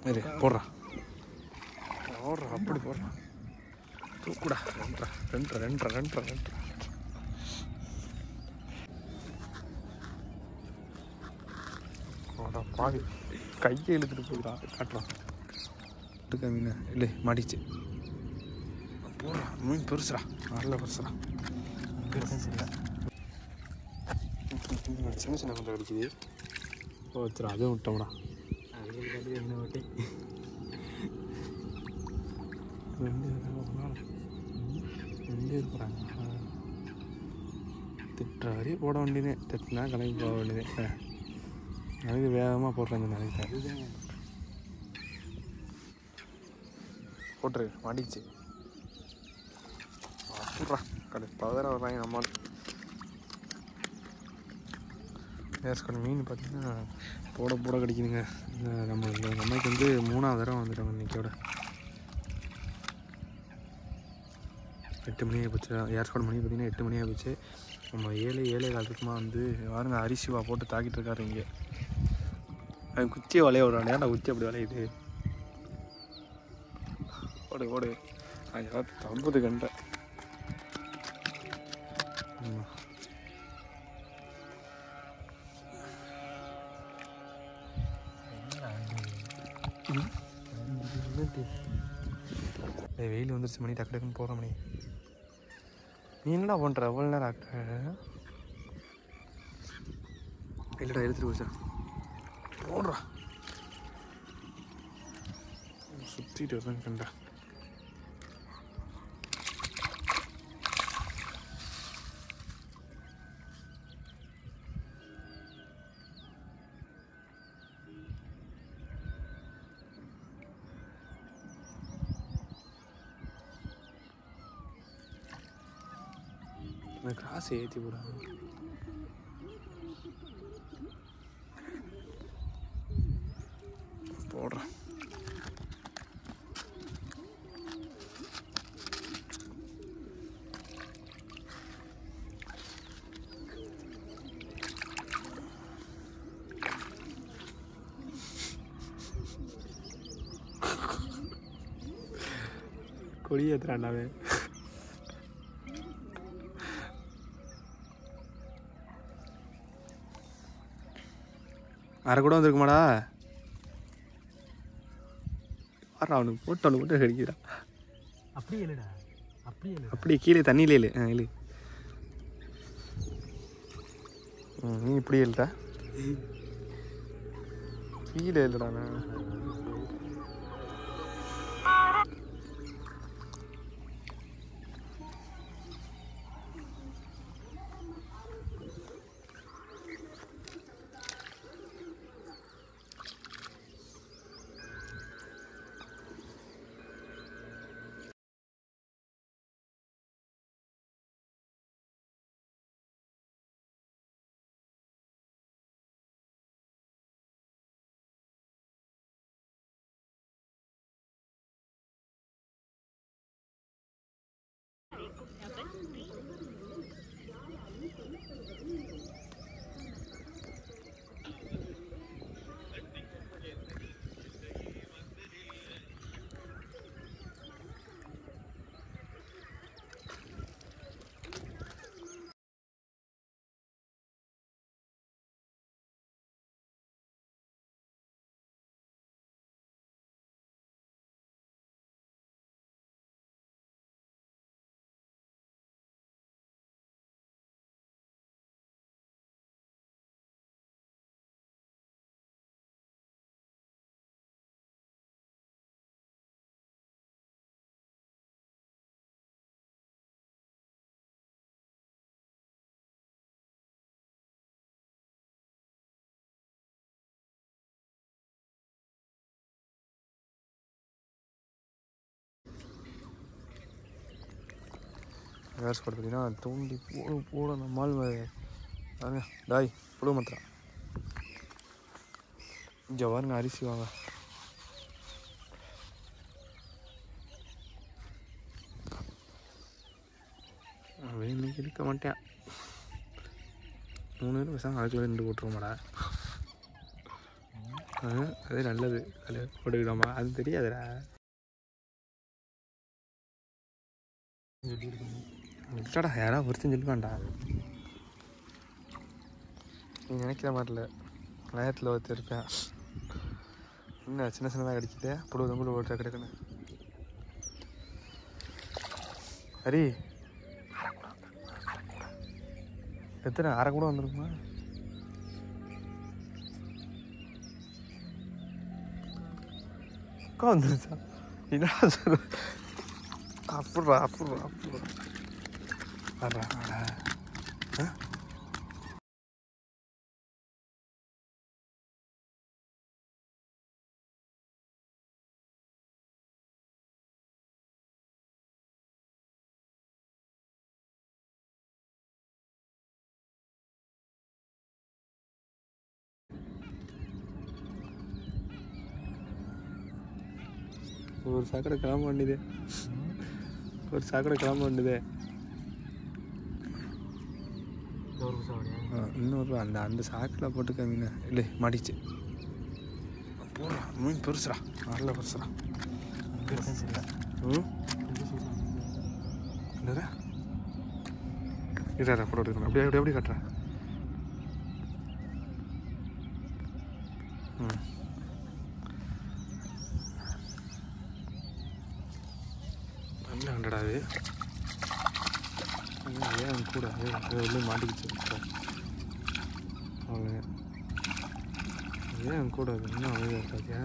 இரு போடுறா போடுறா அப்படி போடுறா தூக்குடா ரெண்டரை ரெண்டரை ரெண்டரை ரெண்டரை ரெண்டரை போடா பாவி கையை இழுத்துட்டு போயிடா காட்டுறான் இருக்க மீன் இல்லை மாட்டிச்சு போடா மீன் பெருசுடா நல்ல பெருசுடா சின்ன சின்ன கொஞ்சம் அடிக்குது ஓ சரி அதுவும் விட்டோம்டா என்ன ஓட்டி ரெண்டு பேரும் ரெண்டு பேர் போகிறாங்க திட்டுற வரையும் போட வேண்டியதே திட்டினா கிளம்பி போக வேண்டியதே அதுக்கு வேகமாக போடுறேன் இந்த நாளைக்கு போட்டுரு மாட்டிக்கிச்சு அப்படிட்றா கடை பதற வர்றாங்க நம்ம ஏஸ்கொண்டு மீன் பார்த்தீங்கன்னா போட போட கிடைக்குதுங்க இந்த நம்ம இந்த அம்மைக்கு வந்து மூணாவது தடவை வந்துட்டோம் இன்னைக்கோட எட்டு மணி ஆகிப்போச்சு ஏர்ஸ்கோட் மணி பார்த்தீங்கன்னா எட்டு மணி ஆகிப்போச்சு நம்ம ஏழு ஏழே கால் இருக்குமா வந்து பாருங்க அரிசிவா போட்டு தாக்கிட்டு இருக்காரு இங்கே அவன் குச்சியை வளைய விடுறான் ஏன்டா குச்சி அப்படி வளையுது ஓடு ஓடு அங்கே தம்புது கண்டை ஆமா. ஏய் வெயில் வந்துருச்சு மணி டக்கு டக்குன்னு போகிற மணி நீ என்னடா பண்ணுற அவ்வளோ நேரம் ஆக்க இல்லைடா எடுத்துட்டு போச்சா போடுறா சுற்றிட்டு வரேன் கண்டா இந்த கிராஸ் ஏற்றி விடாங்க போடுறேன் கொடி ஏத்துறாண்டாவே அரை கூட வந்திருக்குமாடா வர அவனுக்கு போட்டு அவனுக்கு போட்டு கடிக்கிறான் அப்படியே இல்லைடா அப்படியே இல்லை அப்படியே கீழே தண்ணியிலே இழு ஆ இழு ம், நீ இப்படி எழுட்டா கீழே இல்லைடா நான் வேர்ஸ் போட்டு பார்த்தீங்கன்னா தூண்டி போடு போட நம்மால் வாங்க டாய் புழு மத்திரா இங்கே பாருங்க அரிசி வாங்க வெயில் இருக்க மாட்டேன் மூணு பேரும் பேசாமல் அதுக்குள்ள ரெண்டு போட்டுருவோமாடா ஆ, அது நல்லது அதில் போட்டுக்கிட்டோமா அது தெரியாதுடா சொல்லி இருக்கணும் இல்லடா யாராவது ஒருத்தன் சொல்லுவான்டா நீ நினைக்கிற மாதிரி இல்லை நேரத்தில் ஒருத்தர் இருப்பேன் என்ன சின்ன சின்னதாக கடிக்குதே புழு தம்புழு ஓட்டுற கிடக்குன்னு ஹரி எத்தனை அரை கூட வந்துருக்குமா உட்கா வந்துருச்சா என்ன சொல்ற அப்புறா அப்புறா அப்புறா அடா அடா ஆ ஒரு சாக்கடை கிளம்ப வேண்டியது ஒரு சாக்கடை கிளம்ப வேண்டியது ஒரு நிமிஷம் அப்படியே ஆ, இன்னொரு அந்த அந்த சாக்கில் போட்டுக்க மீன் இல்லை மாட்டிச்சு போடுறா மீன் பெருசுடா நல்ல பெருசுடா பெருசாக தெரியல ம் பெரிய size ஆ. என்னடா இதா போட்டோ எடுக்கணும் அப்படியே அப்படியே எப்படி காட்டுறேன் ம் நல்ல ஹண்ட்ரடா அது ஆனா ஏன் கூட அது அது உள்ளே மாட்டிக்கிச்சு இப்போ அவ்வளோ ஏன் கூட அது இன்னும் அழகாக இருக்காது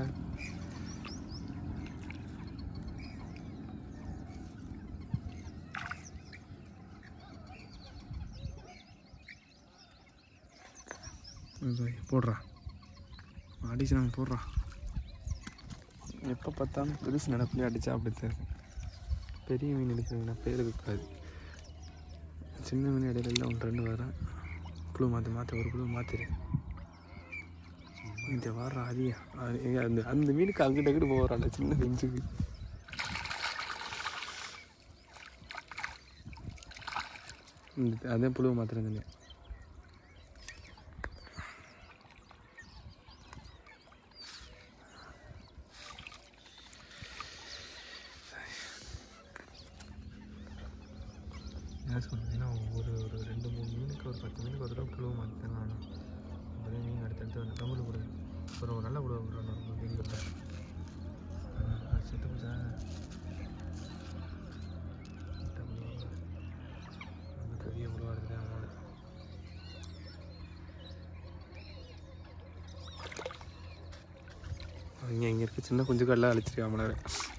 போடுறா அடிச்சு நாங்கள் போடுறா எப்போ பார்த்தாலும் பெருசு நடப்புலேயே அடித்தா அப்படித்தான் இருக்கும் பெரிய மீன் எடுக்கிறதுனா பேர் இருக்காது சின்ன மீன் இடையில எல்லாம் ஒன்று ரெண்டு வரேன் புழு மாற்றி மாற்றி ஒரு புழு மாற்றிடு இந்த வாரம் அதிகம் அது எங்க அந்த அந்த மீனுக்கு அங்கிட்ட அங்கிட்டு போகிறான் அந்த சின்ன பெஞ்சுக்கு இந்த அதே புழு மாத்திரம் சொன்னேன் என்ன சொல்றேன்னா ஒரு ஒரு ரெண்டு மூணு மீனுக்கு ஒரு பத்து மீனுக்கு ஒரு தடவை புழுவை மாற்றிட்டாங்க ஆனால் அப்படியே மீன் அடுத்தடுத்து வந்து தமிழ் கொடு ஒரு ஒரு நல்ல கொடு ஒரு ஒரு மீன் கொடுத்தா அது செத்து போச்சா செத்த புழுவா? அந்த பெரிய புழுவாக இருக்குது அவனோட இங்கே இங்கே இருக்க சின்ன குஞ்சு கடலாம் அழிச்சிருக்கா மலர்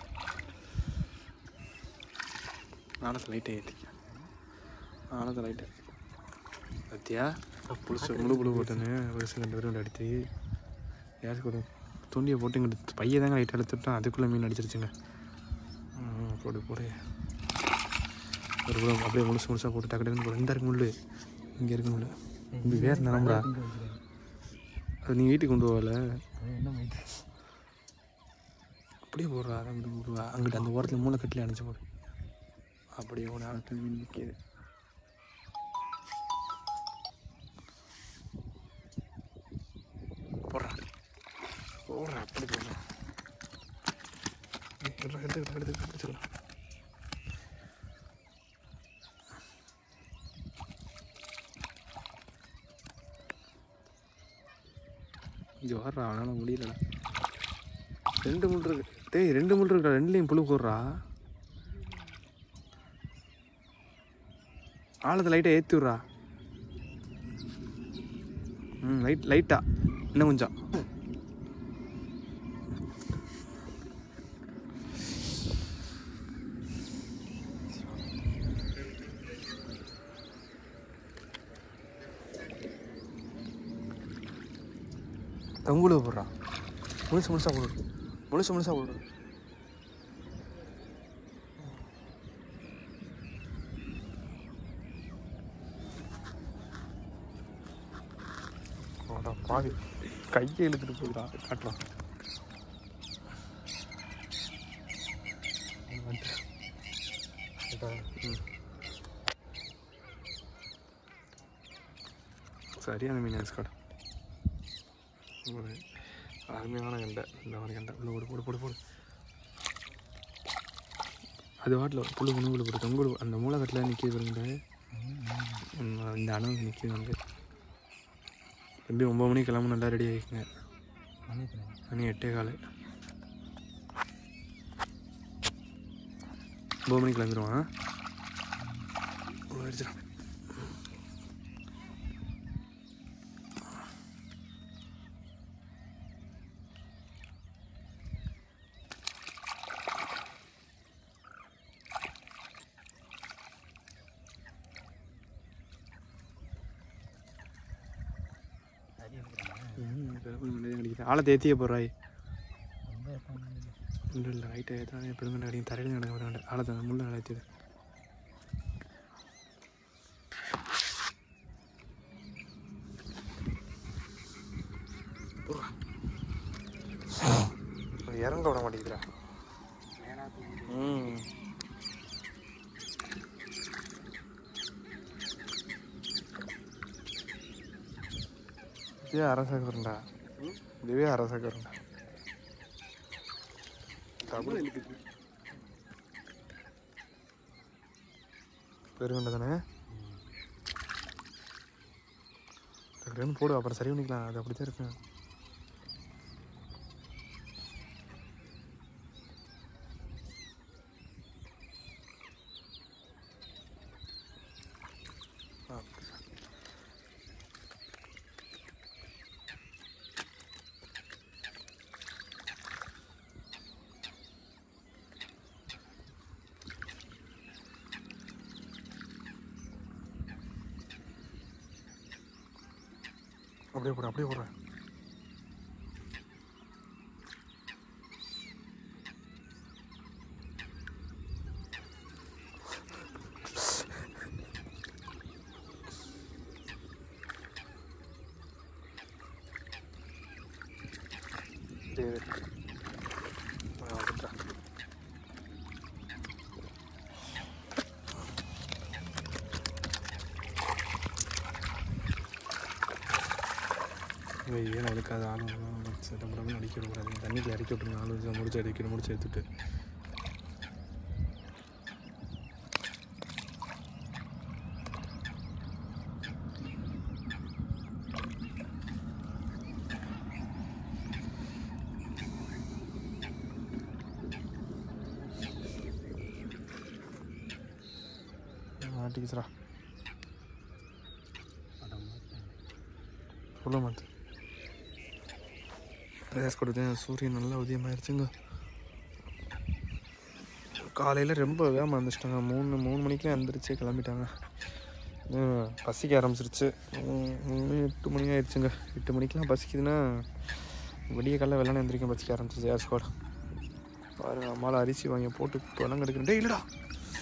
ஆனத்தை லைட்டை ஏற்றிக்க ஆனத்தை லைட்டை பத்தியா புதுசு முழு புழு போட்டேன்னு பெருசு ரெண்டு பேரும் அடித்து யாருக்கு ஒரு துண்டியை போட்டு இங்கிட்டு பையை தாங்க லைட்டாக எடுத்துட்டோம் அதுக்குள்ளே மீன் அடிச்சிருச்சுங்க ம், போடு போடு ஒரு புழு அப்படியே முழுசு முழுசாக போட்டு டக்கு டக்குன்னு போடு இந்த இருக்கு முள்ளு இங்கே இருக்கு முள்ளு இங்கே வேறு நரம்புடா திங்க வைக்கிறேன் அது நீ வீட்டுக்கு கொண்டு போகல அது என்ன மைத்து அப்படியே போடுறா அதை மட்டும் போடுவா அங்கிட்டு அந்த ஓரத்தில் மூளை கட்டிலே அணைச்சி போடு அப்படியே ஒரு ஆழத்தில் மீன் நிற்கிது போடுறா போடுறா அப்படி போடுறா எடுத்து எடுத்து எடுத்து எடுத்துக்கலாம் இங்கே வர்றா அவனால் முடியலடா ரெண்டு முள் இருக்கு டேய் ரெண்டு முள் இருக்குடா ரெண்டுலேயும் புழு போடுறா ஆழத்தை லைட்டாக ஏற்றி விட்றா ம் லைட் லைட்டா இன்னும் கொஞ்சம் தங்குழு போடுறா முழுசு முழுசா போடு முழுசு முழுசா போடு அட பாவி கையை இழுத்துட்டு போயிடா காட்டுறான் ம். சரியான மீன் ஸ்காட் அருமையான கண்டை இந்த மாதிரி கண்டை உள்ள போடு போடு போடு போடு அது வாட்டில் புல்லு குணுகுல போடு தொங்குடு அந்த மூளைக்கட்டில் நிற்கிது பாருங்க இந்த அணவு நிற்கிது அங்கே தம்பி ஒம்பது மணிக்கு கிளம்பு நல்லா ரெடி ஆகிக்குங்க மணி எத்தனை? மணி எட்டே காலு ஒம்பது மணிக்கு கிளம்பிடுவான் அடிச்சிடும் அடி எடுக்கிறாங்க. ம் பெருங்குடி மண்டே அடிக்குது ஆளை தேத்தியே போடுறாய் ரொம்ப எத்தனை மணி? இல்லை இல்லை ரைட்டு ஏற்றானே பெருங்கண்டை அடிக்கும் தரையில் நடக்க வராண்ட ஆளை தான் முள்ள அழைத்தது இறங்க விட மாட்டேங்குதுடா ம் இதுவே அரசகரண்டா இதுவே அரசகரண்டா டபுள் பெருங்கண்டை தானே டக்குன்னு போடு அப்புறம் சரி பண்ணிக்கலாம் அது அப்படி தான் இருக்கு ஆ. அப்படியே போடு அப்படியே போடுறேன் சரி ஆ, விட்டுறேன். வெயில் அதுக்காக ஆளும் டம்பு அடிக்க விடக்கூடாது தண்ணிக்கு இறக்கி விட்டுருங்க ஆளு வச்சு முடிச்சு அடிக்கணும் முடிச்சு எடுத்துட்டு மாட்டிக்கிச்சுரா சொல்ல மாட்டேன் ரேஸ் கொடுத்தேன் சூரியன் நல்லா உதயமாயிருச்சுங்க காலையில் ரொம்ப வேகமாக எழுந்திரிச்சிட்டாங்க மூணு மூணு மணிக்கெலாம் எழுந்திரிச்சு கிளம்பிட்டாங்க ம், பசிக்க ஆரம்பிச்சிருச்சு ம், ம், எட்டு மணி ஆயிடுச்சுங்க எட்டு மணிக்கெலாம் பசிக்குதுன்னா விடிய காலைல வெள்ளனை எந்திரிக்க பசிக்க ஆரம்பிச்சிச்சு ஏர் ஸ்குவாட் பாருங்க அம்மாவில் அரிசி வாங்கி போட்டு பணம் கெடுக்கிறேன் டேய் இல்லைடா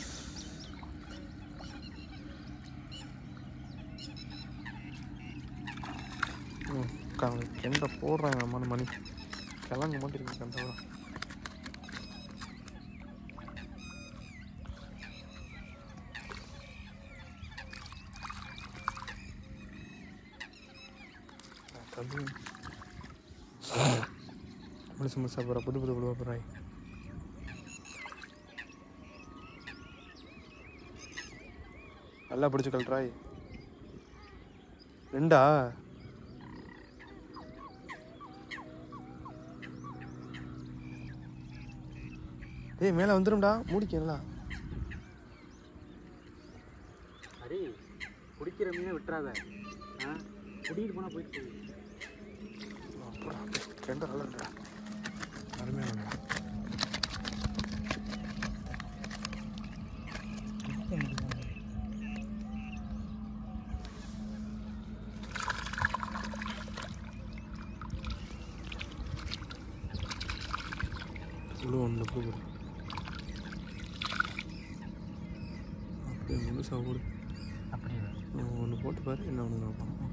ம், க- கெண்டை போடுறாங்க அம்மா மணி கிளங்க மாட்டேங்க கெண்டை தம்பி முழுசு முழுசா போகிற புது புது புதுவாக போகிறாய் நல்லா பிடிச்சி கழட்டுறாய் ரெண்டா டேய் மேலே வந்துடும்டா மூடிக்கல அடி பிடிக்கிற மீனை விட்டுறாத ஆ பிடிக்கிட்டு போனால் போயிட்டு போகுது. அப்படா ரெண்டா நல்லா இருக்குடா அருமையாக வேணும் இவ்வளோ ஒன்று போடு அப்படியே முழுசாக போடு அப்படியே ஒன்று போட்டு பாரு என்ன ஒன்று நான் பார்ப்போம்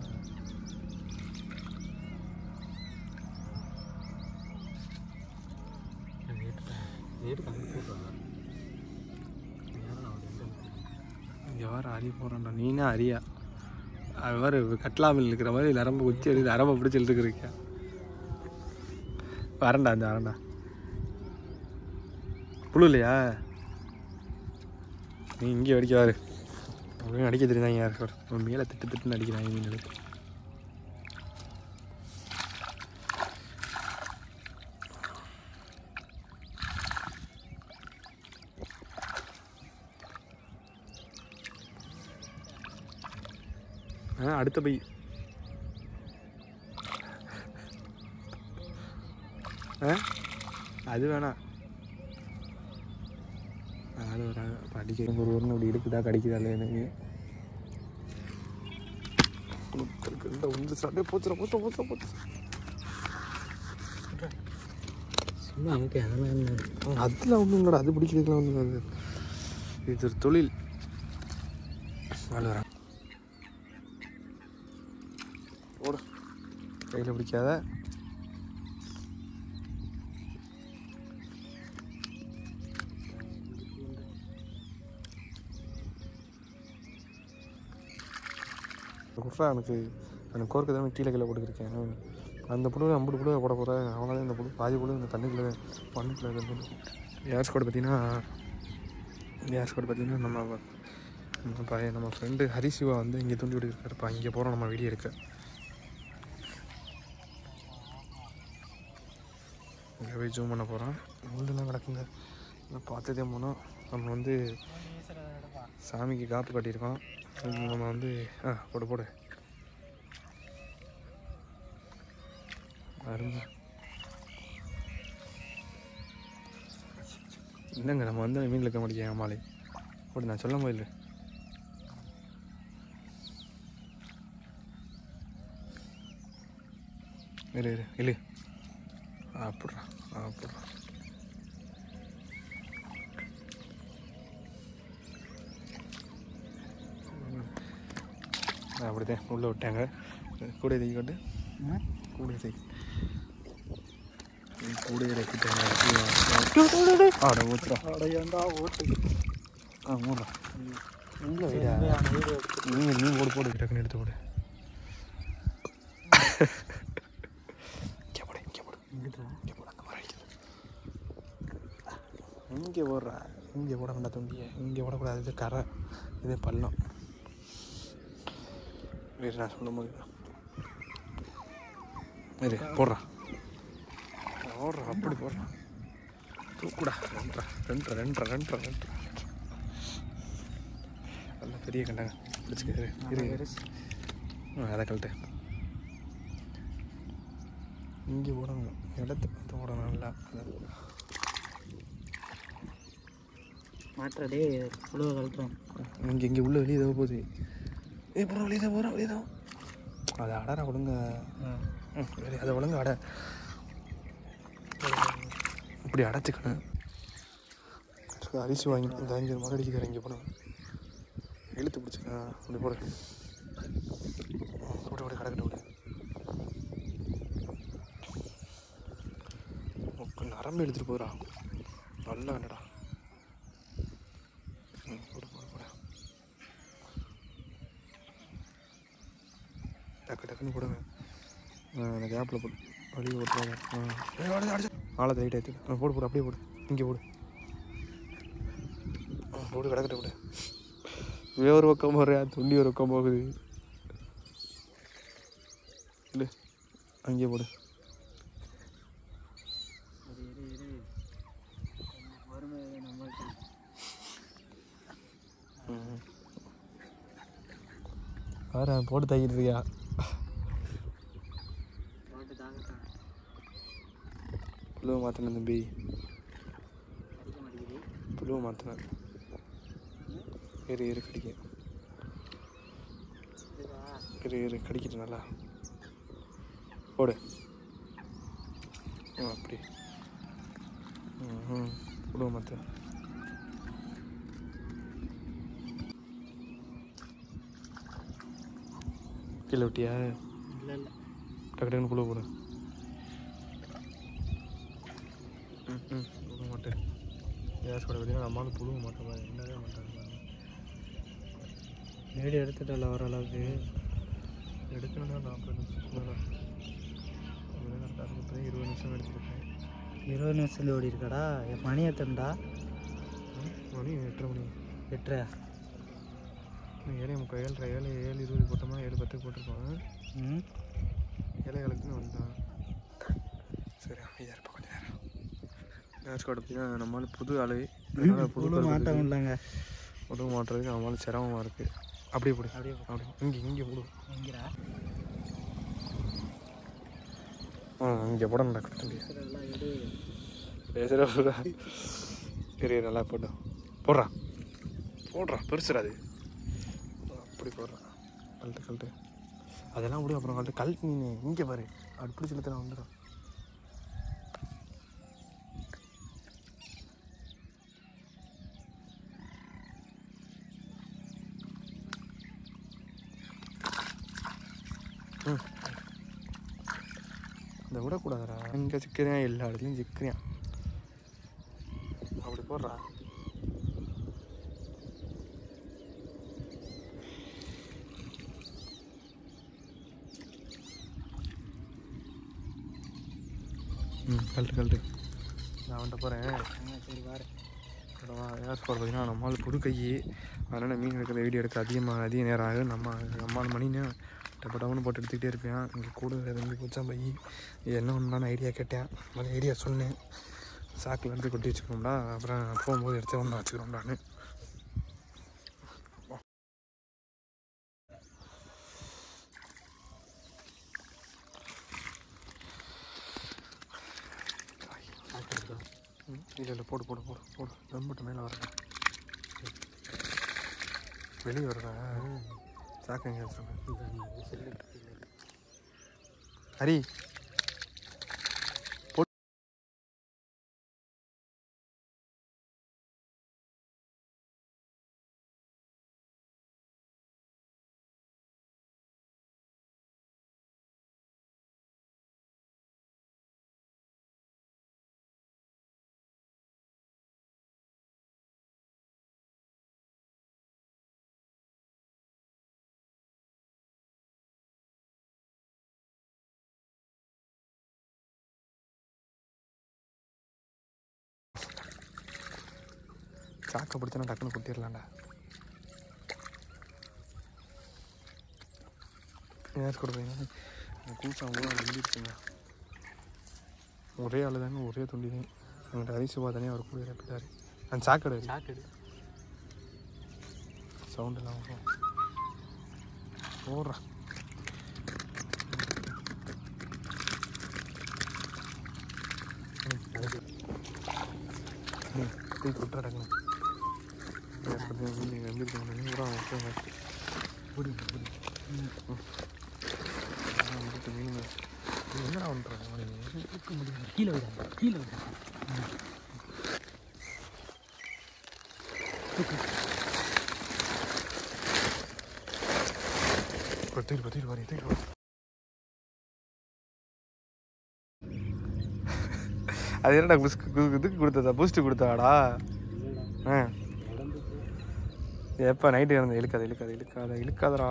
ரேட்டு கம்மி போட்டுருவாங்க நேரம் நான் வந்து இங்கே வர அரி போகிறான்டா நீனே அரியா அது மாதிரி கட்லாமில் இருக்கிற மாதிரி நரம்பு குச்சி எடுத்து அரம்பை பிடிச்சி இழுத்துக்கிறீங்க வரண்டா இந்த வரண்டா புழு இல்லையா நீ இங்கே அடிக்க வாரு அப்படின்னு அடிக்க தெரியுதாங்க யார் சார் உன் மேலே திட்டு திட்டுன்னு அடிக்கிறாங்க மீன் எடுத்து ஆ அடுத்த பை ஆ அது வேணாம் அது வராது படிக்க ஒரு ஒன்று அப்படி இருக்குதா கடிக்குதா இல்லையா எனக்கு ஒன்று சண்டை போச்சுடா போச்சுடா போச்சுடா போச்சு சும்மா நமக்கு அதெல்லாம் என்ன அதில் ஒன்றும் இல்லைடா அது பிடிக்கிறதுக்குலாம் ஒன்றும் இல்லை இது ஒரு தொழில் வளரேன் ஓடு கையில் பிடிக்காத குஃப்ரா எனக்கு எனக்கு கோர்க்கு தான் கீழே கீழே போட்டுக்கிருக்கேன் அந்த புழு ஐம்பது புழு போட போகிறேன் அவ்வளோதான் இந்த புழு பாதி புழு இந்த தண்ணிக்குள்ளே மண்ணுக்குள்ளே இருக்குது ஏர் ஸ்குவாட் பார்த்தீங்கன்னா ஏர் ஸ்குவாட் பார்த்தீங்கன்னா நம்ம நம்ம பையன் நம்ம ஃப்ரெண்டு ஹரிசிவா வந்து இங்கே தூண்டி விட்டுருக்காருப்பா இங்கே போகிறோம் நம்ம வீடியோ எடுக்க இங்கே போய் ஜூம் பண்ண போகிறோம் முள்ளெல்லாம் கிடக்குங்க நான் பார்த்ததே போனோம் நம்ம வந்து சாமிக்கு காப்பு கட்டியிருக்கோம் நம்ம வந்து ஆ போடு போடு அருமை இல்லைங்க நம்ம வந்து மீன் இழுக்க மாட்டேங்க அம்மாளே போடு நான் சொல்ல போயில்ல இரு இரு இல்லை அப்படிடா அப்படிடா அப்படிதான் உள்ளே விட்டாங்க கூட தூக்கி கொண்டு கூட தூக்கி கூட இறக்கிட்டாங்க ஆட ஊத்துறா அடையாண்டா ஓட்டு ஆ மூடா உள்ள வைடா நீ நீ போடு போடு டக்குன்னு எடுத்து போடு இங்கே போடு இங்கே போடு இங்கே போடு அந்த மாதிரி அடிக்குது இங்கே போடுறா இங்கே போட வேண்டாம் தம்பியை இங்கே போடக்கூடாது இது கரை இது பள்ளம் வேறு நான் சொல்லும் போது இரு போடுறா போடுறா அப்படி போடுறா தூக்குடா ரெண்டரை ரெண்டரை ரெண்டரை ரெண்டரை ரெண்டரை நல்ல பெரிய கண்டாங்க பிடிச்சிக்க இரு இரு இரு ஆ, அதை கழட்டு இங்கே போடணும் இடத்து பார்த்து போடணும் நல்லா மாற்றடே புழுவை கழட்டுறோம் இங்கே இங்கே உள்ள வெளியே ஏதோ போகுது ஏ போகிறோம் வெளியே தான் போகிறோம் வெளியே தான் அதை அடடா ஒழுங்க ம், வெளியே அதை ஒழுங்க அட இப்படி அடைச்சிக்கணும் சரி, அரிசி வாங்கி இந்த அஞ்சு மரம் அடிக்கிறார் இங்கே போனோம் இழுத்து பிடிச்சிக்க அப்படி போடு போட்டு போடு கிடக்கட்டு விடு உக்கு நரம்பு எடுத்துகிட்டு போகிறா நல்லா வேண்டடா ம் போடு போடு போடு டக்கு டக்குன்னு போடுங்க ஆ, அந்த கேப்பில் போடு வழி ஓட்டுறாங்க ஆ ஏய், அடிச்சு, அடிச்சு. ஆழத்தை லைட் ஆயிடுச்சு ஆ போடு போடு அப்படியே போடு இங்கே போடு ஆ, போடு கிடக்கட்டு போடு இவன் ஒரு பக்கம் போடுறியா துண்டி ஒரு பக்கம் போகுது இல்லை அங்கேயே போடு ம். பாரு அவன் போட்டு தைக்கிட்டு இருக்கியா போட்டு தாக்கத்தான் புழுவை மாற்றினேன் தம்பி அடிக்க மாட்டேங்குது புழுவை மாற்றினேன் இரு இரு கடிக்க இதுவா இரு இரு கடிக்கிட்டு நல்லா போடு ஆ அப்படி ம் ம் புழுவை மாற்ற கீழே விட்டியா இல்லை இல்லை டக்கு டக்குன்னு புழு போடு ம் ம் புழுவ மாட்டேன் கேஸ் கூட பார்த்தீங்கன்னா நம்மளால புழுவ மாட்டோம் பாரு, என்னவே மாட்டாங்க பாருங்க. வீடியோ எடுத்துட்டல வர அளவுக்கு எடுக்கணும்னா நாற்பது நிமிஷத்துக்கு மேலே கரெக்டாக இருக்கு இப்போ இருபது நிமிஷம் எடுத்துருக்கேன் இருபது நிமிஷத்துல ஓடி இருக்காடா என் மணி எத்தனடா ம், மணி எட்டரை மணி எட்டரை இன்னும் ஏழே முக்கால் ஏழரை ஏழு ஏழு இருபது போட்டோமா ஏழு பத்துக்கு போட்டிருப்பான் ம் ஏழை காலத்துன்னு வந்தான் சரி அமைதியாக இருப்பா கொஞ்ச நேரம் நேர்ஸ் கார்டு பார்த்தீங்கன்னா நம்மளால புது ஆளு அதனால புது புழு மாட்டம் கருப்பு இல்லைங்க உதவ மாட்டுறதுக்கு நம்மளால சிரமமாக இருக்குது அப்படியே போடு அப்படியே அப்படி இங்கே இங்கே போடு எங்கிறா ஆ இங்கே போட நடக்க முடியாது எல்லாம் எடு பேசுகிற சரி நல்லா போட்டோம் போடுறா போடுறா பெருசுடா அது அப்படி போடுறான் கழட்டு கழட்டு அதெல்லாம் விடு அப்புறம் கழட்டு கழட்டு நீ இங்கே பாரு அப்படி பிடிச்சி இழுத்து வந்துடும் ம் இந்த விடக்கூடாதுடா இங்கே சிக்கிறேன் எல்லா இடத்துலையும் சிக்கிறேன் அப்படி போடுறா ம் கழட்டு கழட்டு நான் வந்துட்டு போகிறேன் சரி வாரு ஏர் ஸ்கோர் பார்த்தீங்கன்னா நம்மளால் புது கை அதனால் மீன் எடுக்கிற வீடியோ எடுக்க அதிகமாக அதிக நேரம் ஆகும் நம்ம நம்மால் மணின்னு டப்ப டப்புன்னு போட்டு எடுத்துக்கிட்டே இருப்பேன் இங்கே கூட ரெண்டு பூச்சா பை இது என்ன ஒன்றான ஐடியா கேட்டேன் அந்த ஐடியா சொன்னேன் சாக்கில் இருந்து கொட்டி வச்சுக்கணும்டா அப்புறம் போகும்போது எடுத்து ஒன்றா வச்சுக்கிறோம்டான்னு ம், இல்லை இல்லை போடு போடு போடு போடு தம்பட்டு மேலே வரேன் வெளியே வருதா சாக்கு எங்கே வச்சுருக்கேன் ஹரி போடு. சாக்கை பிடிச்சனா டக்குன்னு கொட்டிடலாம்டா ஏர் கூட போய் கூச்சா அவ்வளோ வந்துருச்சுங்க ஒரே ஆள் தாங்க ஒரே துண்டி தான் எங்கிட்ட அரிசுபா தனியாக அவர் கூட இறப்பிட்டாரு அந்த சாக்கடை சாக்கெடு சவுண்ட் எல்லாம் வரும் போடுறா தூக்கி விட்டுறா டக்குனு நீங்கள் வந்துருக்கீங்க கூட விட்டுருங்க புடி புடி முடிட்டு மீனுங்க நீ என்னடா பண்ணுறாங்க தூக்க முடியாது கீழே விடாது கீழே விடாது தூக்கி தூக்கி வரி தூக்கி வரி அது என்னடா புஸ்க் இதுக்கு கொடுத்ததா பூஸ்ட் கொடுத்தாடா ஆ எப்போ நைட்டு இறந்து இழுக்காத இழுக்காத இழுக்காத இழுக்காதடா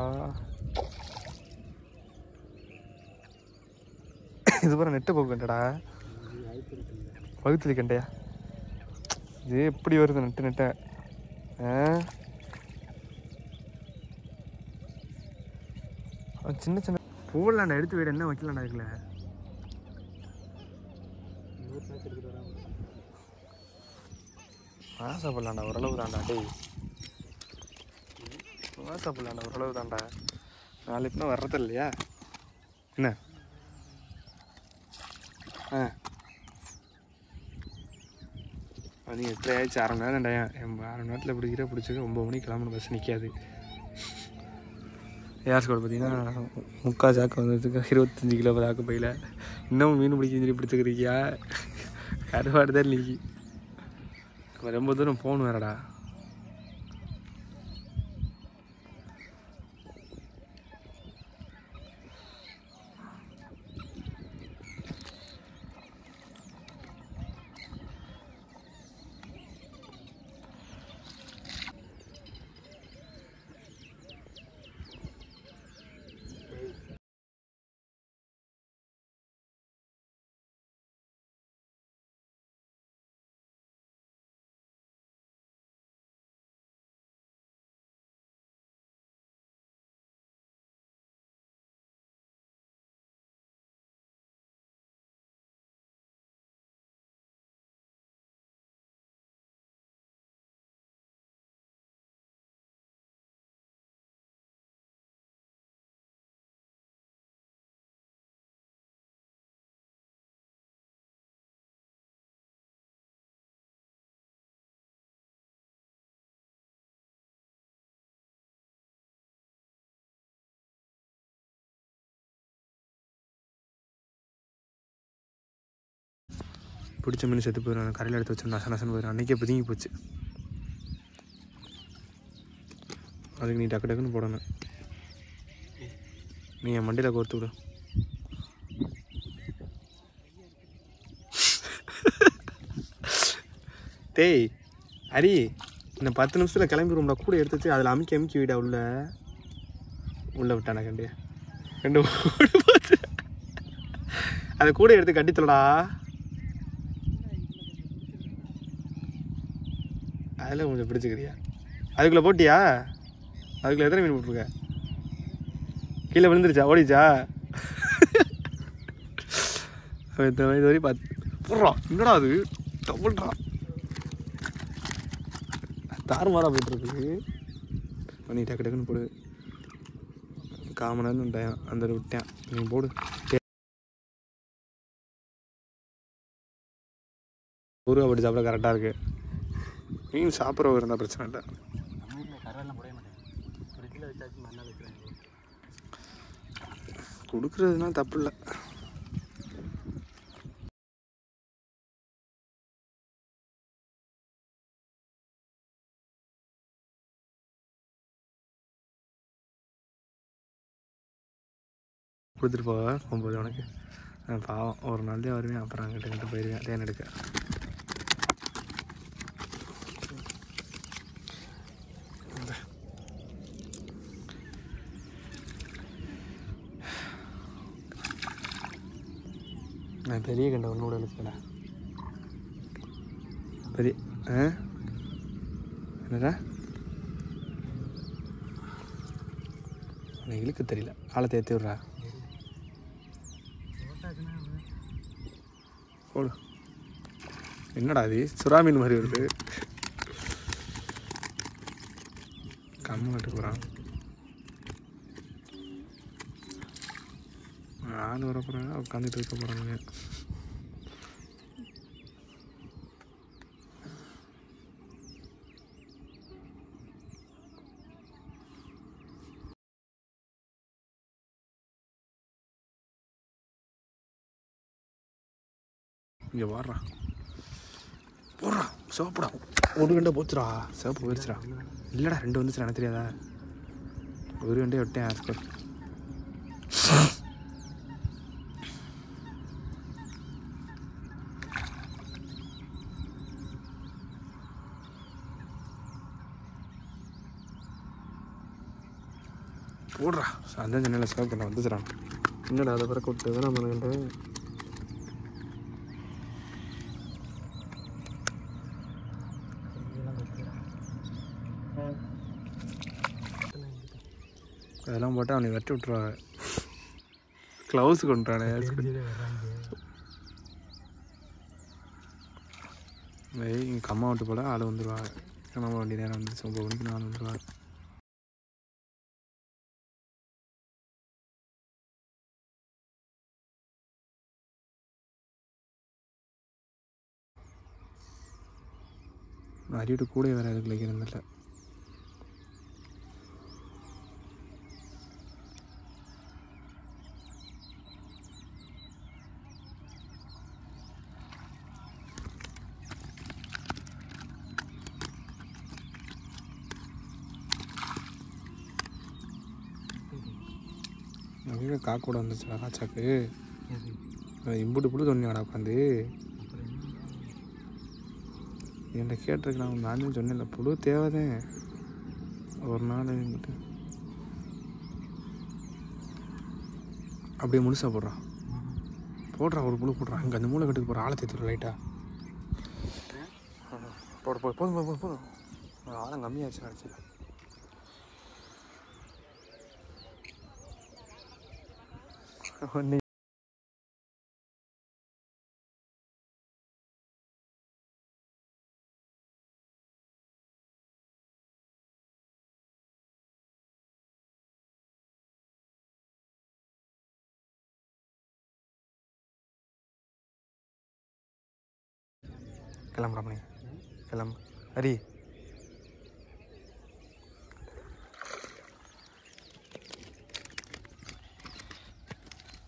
இது பாரு நெட்டு போக்குண்டடா வகுத்தது கண்டையா இது எப்படி வருது நெட்டு நெட்டை ஆ அது சின்ன சின்ன போடலாண்டா எடுத்து வீடு என்ன வைக்கலாண்டா இதுல நூறு மேட்ச் எடுத்துட்டு வராங்க ஆசைப்படலாண்டா ஓரளவு தாண்டா டேய் ஆசைப்படலாண்டா ஓரளவு தாண்டா நாலு இப்போ வர்றது இல்லையா என்ன ஆ அது எத்தனை ஆயிடுச்சு அரை மணி நேரம் டயம் என் அரை மணி நேரத்தில் பிடிக்கிற பிடிச்சிக்க ஒம்பது மணிக்கு கிளம்பணும் பஸ் நிற்காது ஏர் ஸ்கோர் பார்த்தீங்கன்னா முக்கால் சாக்கு வந்ததுக்கு இருபத்தஞ்சி கிலோ சாக்கு பையில் இன்னும் மீன் பிடிக்க சொல்லி பிடிச்சிக்கிறியா கருவாடு தான் இன்னைக்கு ரொம்ப தூரம் போகணும் வேறடா பிடிச்ச மீன் செத்து போயிடும் கரையில் எடுத்து வச்சு நச நசன்னு போயிடும் அன்றைக்கே பிதுங்கி போச்சு அதுக்கு நீ டக்கு டக்குன்னு போடணும் நீ என் மண்டியில் கோர்த்து விடு டேய் ஹரி இந்த பத்து நிமிஷத்தில் கிளம்பிடும்டா கூட எடுத்து வச்சு அதில் அமுக்கி அமுக்கி விடா உள்ள உள்ள விட்டானே கண்டு கண்டு ஓடி போச்சு அதை கூட எடுத்து கட்டித்தலடா அதில் கொஞ்சம் பிடிச்சிக்கிறியா அதுக்குள்ளே போட்டியா அதுக்குள்ளே எத்தனை மீன் போட்டிருக்க கீழே விழுந்துருச்சா ஓடிச்சா அவன் இந்த மாதிரி இது வரையும் பார்த்து போடுறான் என்னடா அது டபுள்டா தாறுமாறாக போயிட்டுருக்கு நீ டக்கு டக்குன்னு போடு காமன் நேரம் டயம் அந்த விட்டேன் நீ போடு ஊரு அப்படி சாப்பிட கரெக்டாக இருக்கு மீன் சாப்பிட்றவங்க இருந்தால் பிரச்சனை இல்லை நம்ம வீட்டில் கரெல்லாம் போடவே மாட்டேன் ஃப்ரிட்ஜில் வச்சாச்சு மறுநாள் வச்சுருவாங்க கொடுக்குறதுனா தப்பு இல்லை கொடுத்துட்டு போவ போகும்போது உனக்கு நான் பாவம் ஒரு நாள் தான் வருவேன் அப்புறம் அங்கிட்ட கிட்ட போயிடுவேன் தேன் எடுக்க நான் பெரிய கண்டை ஒன்று இழுக்கல பெரிய ஆ என்னடா எனக்கு இழுக்க தெரியல ஆளை தேர்த்தி விட்றா போடு என்னடா இது சுறா மீன் மாதிரி வருது கம்மு கட்டு போகிறான் ஆள் வர போகிறாங்க உட்காந்துட்டு இருக்க போகிறாங்க இங்கே வாடுறா போடுறா சிவப்புடா ஒரு கண்டை போச்சுடா சிவப்பு போயிடுச்சுடா இல்லைடா ரெண்டு வந்துச்சு எனக்கு தெரியாதா ஒரு கண்டே விட்டேன் ஆஸ்கர் போடுறா அந்த ஜன்னலில் சிவப்பு கண்டை வந்துச்சுடா என்னடா அதை பிறக்க விட்டு வேணாம் கண்டை அதெல்லாம் போட்டு அவனை வெட்டி விட்ருவாங்க க்ளவுஸ் கொண்டுறானே இங்கே அம்மா விட்டு போல ஆள் வந்துடுவாங்க நம்ம வண்டி நேரம் வந்துச்சு ஒம்பது மணிக்கு நாலு வந்துடுவாங்க அரியோட கூட வேறு எதுக்கு வைக்கிறதில்ல நிறைய காக்கூட வந்துச்சுடா ராச்சாக்கு அது இம்புட்டு புழு தோணியாடா உட்காந்து என்கிட்ட கேட்டிருக்கலாம் நானும் சொன்னேன்ல புழு தேவைதான் ஒரு நாள் என்கிட்ட அப்படியே முழுசா போடுறான் போடுறா ஒரு புழு போடுறான் இங்கே அந்த மூளை கட்டுக்கு போகிற ஆளை தேத்துரு லைட்டா போடு போடு போதும் போதும் போதும் ஆழம் கம்மியாச்சு நினச்சி ஒன்று கிளம்புறா மணி கிளம்பு ஹரி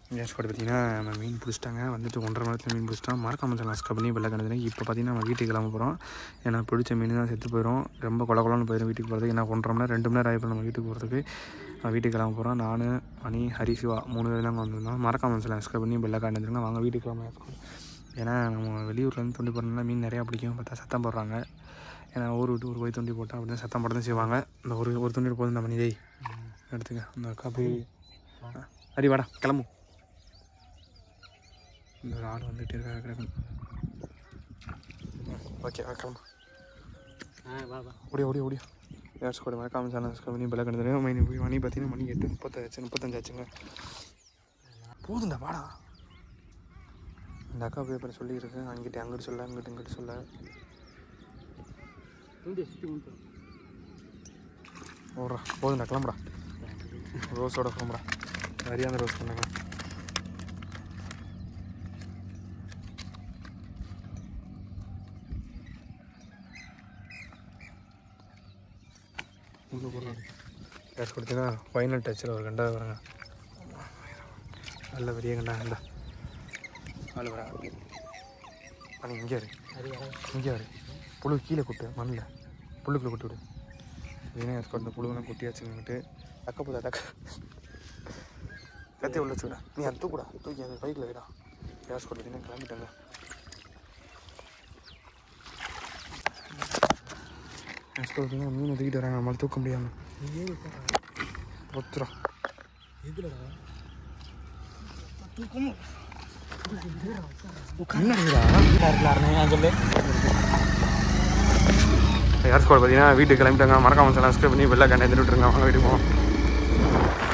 கேஸ் ஸ்குவாட் பார்த்தீங்கன்னா நம்ம மீன் பிடிச்சிட்டாங்க வந்துட்டு ஒன்றரை மணி நேரத்தில் மீன் பிடிச்சிட்டோம் மறக்காம சேனல் சப்ஸ்கிரைப் பண்ணி பெல்ல கணக்கு இப்போ பார்த்தீங்கன்னா நம்ம வீட்டுக்கு கிளம்ப போகிறோம் ஏன்னா பிடிச்ச மீன் தான் செத்து போயிடும் ரொம்ப கொல கொலன்னு போயிடும் வீட்டுக்கு போகிறதுக்கு ஏன்னா ஒன்றரை மணி நேரம் ரெண்டு மணி நேரம் ஆகிப்போம் நம்ம வீட்டுக்கு போகிறதுக்கு நான் வீட்டுக்கு கிளம்ப போகிறோம் நான் மணி ஹரி சிவா மூணு பேர் தான் வந்திருந்தோம் மறக்காம சேனல் சப்ஸ்கிரைப் பண்ணி பெல்ல காட்டுங்க வாங்க வீட்டுக்கு கிளம்ப ஏன்னா நம்ம வெளியூர்லேருந்து தூண்டி போடுறதுனால மீன் நிறையா பிடிக்கும் பார்த்தா சத்தம் போடுறாங்க ஏன்னா ஊர் விட்டு ஊர் போய் தூண்டி போட்டால் அப்படி தான் சத்தம் போட தான் செய்வாங்க இந்த ஒரு ஒரு தூண்டி போதும் இந்த மணி டேய் எடுத்துக்க அந்த அக்கா போய் அடி வாடா கிளம்பு இந்த ஒரு ஆள் வந்துகிட்டே இருக்காங்க கிடக்கணும் ஓகே கிளம்பு ஆ வா வா ஓடியா ஓடியா ஓடியா ஏதாச்சும் கூட மறக்காம சேனல் சப்ஸ்கிரைப் பண்ணி பெல்ல கண்டு மணி போய் மணி பார்த்தீங்கன்னா மணி எட்டு முப்பத்தாச்சு முப்பத்தஞ்சாச்சுங்க போதுண்டா வாடா இந்த அக்கா போய் அப்புறம் சொல்லியிருக்கு அங்கிட்ட அங்கிட்டு சொல்ல அங்கிட்டு இங்கிட்டு சொல்ல தூண்டி சுற்றி கொண்டு ஓடுறா போதுண்டா கிளம்புடா ரோஸோட கிளம்புடா நிறையா அந்த ரோஸ் பண்ணுங்க உள்ளே போடுறாங்க கேஸ் கொடுத்தீங்கன்னா ஃபைனல் டச்சில் ஒரு கண்டா வராங்க நல்ல பெரிய கண்டா இந்த ஆள் வரா அண்ணி இங்கே இரு அது யாராவது இங்கே வரு புழு கீழே கொட்டு மண்ணில் புழுக்குள்ள கொட்டி விடு வீணா எடுத்து இந்த புழுவெல்லாம் கொட்டியாச்சுன்னுட்டு தக்க போதா தக்க கத்தி உள்ள வச்சுக்கடா நீ அது தூக்குடா தூக்கி அது பைக்கில் வைடா கேஸ் கொடுத்தீங்கன்னா கிளம்பிட்டாங்க கேஸ் கொடுத்தீங்கன்னா மீன் தூக்கிட்டு வராங்க நம்மளால தூக்க முடியாமல் நீ ஏறி போடா ஒத்துறோம் எதுலடா கண்ணாடிடா நான் சொல்லு யார் ஸ்கோர் பார்த்தீங்கன்னா வீட்டுக்கு கிளம்பிட்டாங்க மறக்காம சேனல் சப்ஸ்கிரைப் பண்ணி பெல்ல கண்ணை விட்டுருங்க வாங்க வீட்டுக்கு போவோம்